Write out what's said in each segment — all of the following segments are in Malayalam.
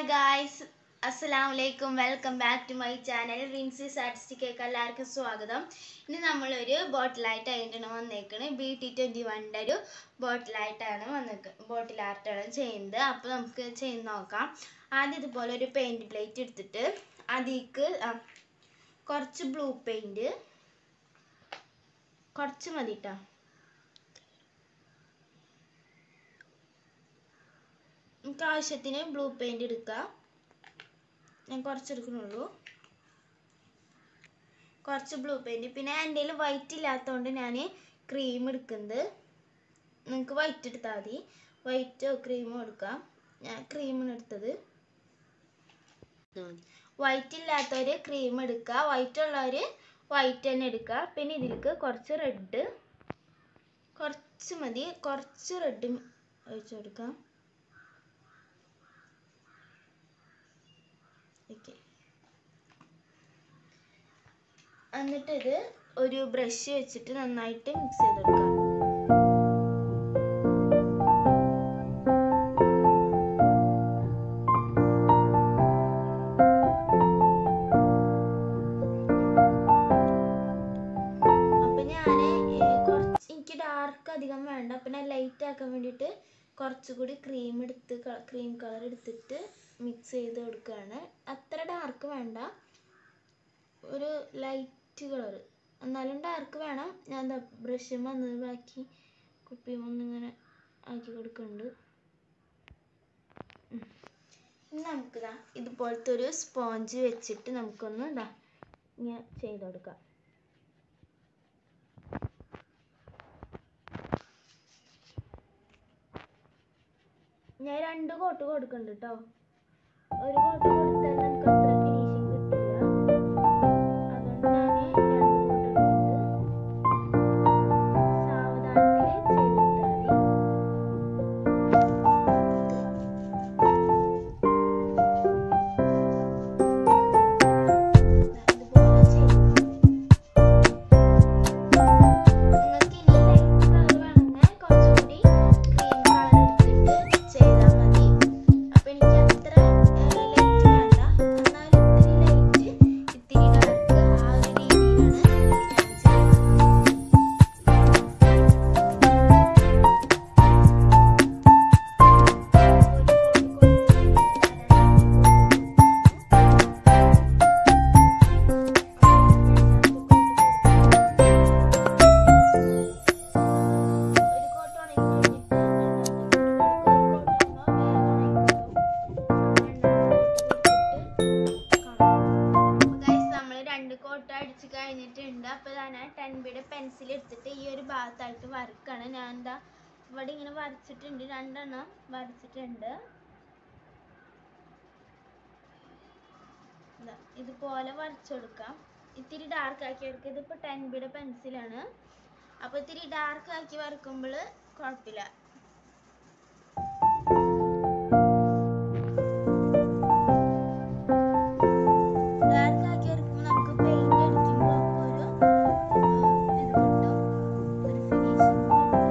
ഗായ്സ് അസ്സലാം വലൈക്കും welcome back to my channel Vinsees ആർട്ടിസ്റ്റിക്കേക്ക് എല്ലാവർക്കും സ്വാഗതം ഇനി നമ്മളൊരു ബോട്ടിലായിട്ടായിട്ടാണ് വന്നേക്കണത് ബി ടി ട്വൻറ്റി വണ്ണിൻ്റെ ഒരു ബോട്ടിലായിട്ടാണ് വന്നേക്ക് ബോട്ടിൽ ആർട്ടാണ് ചെയ്യുന്നത് അപ്പോൾ നമുക്ക് ചെയ്ത് നോക്കാം ആദ്യം ഇതുപോലെ ഒരു പെയിൻറ് പ്ലേറ്റ് എടുത്തിട്ട് അതിലേക്ക് കുറച്ച് ബ്ലൂ പെയിൻറ് കുറച്ച് മതി കേട്ടോ നമുക്ക് ആവശ്യത്തിന് ബ്ലൂ പെയിന്റ് എടുക്കാം ഞാൻ കുറച്ച് എടുക്കണുള്ളൂ കുറച്ച് ബ്ലൂ പെയിന്റ് പിന്നെ എൻ്റെ കയ്യിൽ വൈറ്റ് ഇല്ലാത്തതുകൊണ്ട് ഞാൻ ക്രീം എടുക്കുന്നത് നിങ്ങൾക്ക് വൈറ്റ് എടുത്താൽ മതി വൈറ്റോ ക്രീമോ എടുക്കാം ഞാൻ ക്രീമാണ് എടുത്തത് വൈറ്റ് ഇല്ലാത്തവർ ക്രീം എടുക്കുക വൈറ്റ് ഉള്ളവർ വൈറ്റ് തന്നെ എടുക്കുക പിന്നെ ഇതിലേക്ക് കുറച്ച് റെഡ് കുറച്ച് മതി കുറച്ച് റെഡ് ഒഴിച്ചു കൊടുക്കാം ഓക്കെ എന്നിട്ട് ഇത് ഒരു ബ്രഷ് വെച്ചിട്ട് നന്നായിട്ട് മിക്സ് ചെയ്തെടുക്കാം അപ്പൊ ഞാന് കുറച്ച് എനിക്ക് ഡാർക്ക് അധികം വേണ്ട പിന്നെ ലൈറ്റ് ആക്കാൻ വേണ്ടിയിട്ട് കുറച്ചുകൂടി ക്രീം എടുത്ത് ക്രീം കളർ എടുത്തിട്ട് മിക്സ് ചെയ്ത് കൊടുക്കുകയാണ് അത്ര ഡാർക്ക് വേണ്ട ഒരു ലൈറ്റ് കളർ എന്നാലും ഡാർക്ക് വേണം ഞാൻ എന്താ ബ്രഷ് വന്നത് ബാക്കി കുപ്പിയും ഒന്നിങ്ങനെ ആക്കി കൊടുക്കുന്നുണ്ട് ഉം. ഇനി നമുക്കിതാ ഇതുപോലത്തെ ഒരു സ്പോഞ്ച് വെച്ചിട്ട് നമുക്കൊന്ന് ഇതാ ഇങ്ങനെ ചെയ്ത് കൊടുക്കാം ഞാൻ രണ്ട് കോട്ട് കൊടുക്കുന്നുണ്ട് കേട്ടോ ഒരു കോട്ട് കൊടുത്താൽ നമുക്ക് അത്ര ഫിനിഷിങ് കിട്ടില്ല അതുകൊണ്ട് ഞാൻ രണ്ട് കോട്ട് എടുത്തിട്ട് സാവധാനത്തിൽ ചെയ്തെടുത്താൽ മതി ഇതുപോലെ ചെയ്യും നിങ്ങൾക്ക് ഇനി ലൈറ്റ് കളർ വേണമെങ്കിൽ കുറച്ചുകൂടി ക്രീം കളർ എടുത്തിട്ട് ചെയ്താൽ മതി അപ്പോൾ എനിക്ക് അത്ര ലൈറ്റ് വേണ്ട എന്നാലും ഇത്തിരി ലൈറ്റ് ഇത്തിരി ഡാർക്ക് ആ ഒരു രീതിയിലാണ് ഞാൻ ചെയ്യുന്നത് ഒരു കോട്ട് ഉണങ്ങി നമ്മൾ രണ്ട് കോട്ട് അടിച്ച് കഴിഞ്ഞിട്ടുണ്ട് അപ്പോൾ ഞാൻ ടെൻ ബിയുടെ പെൻസിൽ എടുത്തിട്ട് ഈ ഒരു ഭാഗത്തായിട്ട് വരക്കാണ് ഞാൻ എന്താ ഇവിടെ ഇങ്ങനെ വരച്ചിട്ടുണ്ട് രണ്ടെണ്ണം വരച്ചിട്ടുണ്ട് ദാ ഇതുപോലെ വരച്ചു കൊടുക്കാം ഇത്തിരി ഡാർക്ക് ആക്കി എടുക്കുക ഇതിപ്പോൾ ടെൻ ബിയുടെ പെൻസിലാണ് അപ്പോൾ ഇത്തിരി ഡാർക്ക് ആക്കി വരക്കുമ്പോൾ കുഴപ്പമില്ല ഡാർക്ക് ആക്കി വരക്കുമ്പോൾ നമുക്ക് പെയിന്റ് അടിക്കുമ്പോൾ ഒരു ആ, ഇത് കിട്ടും ഒരു ഫിനിഷിങ് കിട്ടും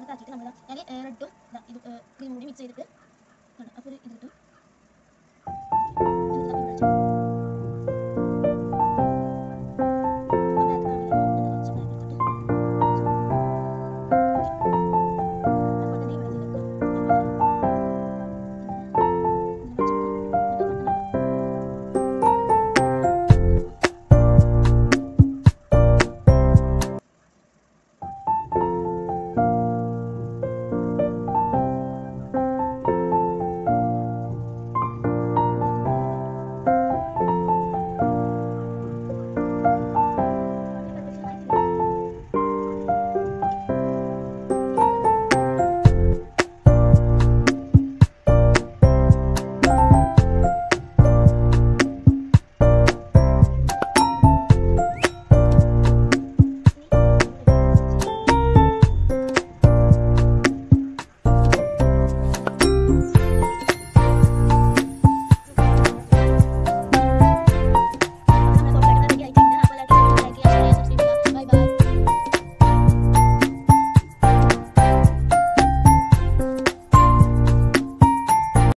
ഡാർക്ക് ആക്കിയിട്ട് നമ്മൾ ഞാൻ റെഡും ഇത് ക്രീം കൂടി മിക്സ് ചെയ്തിട്ട് അപ്പോൾ ഒരു ഇതിട്ടു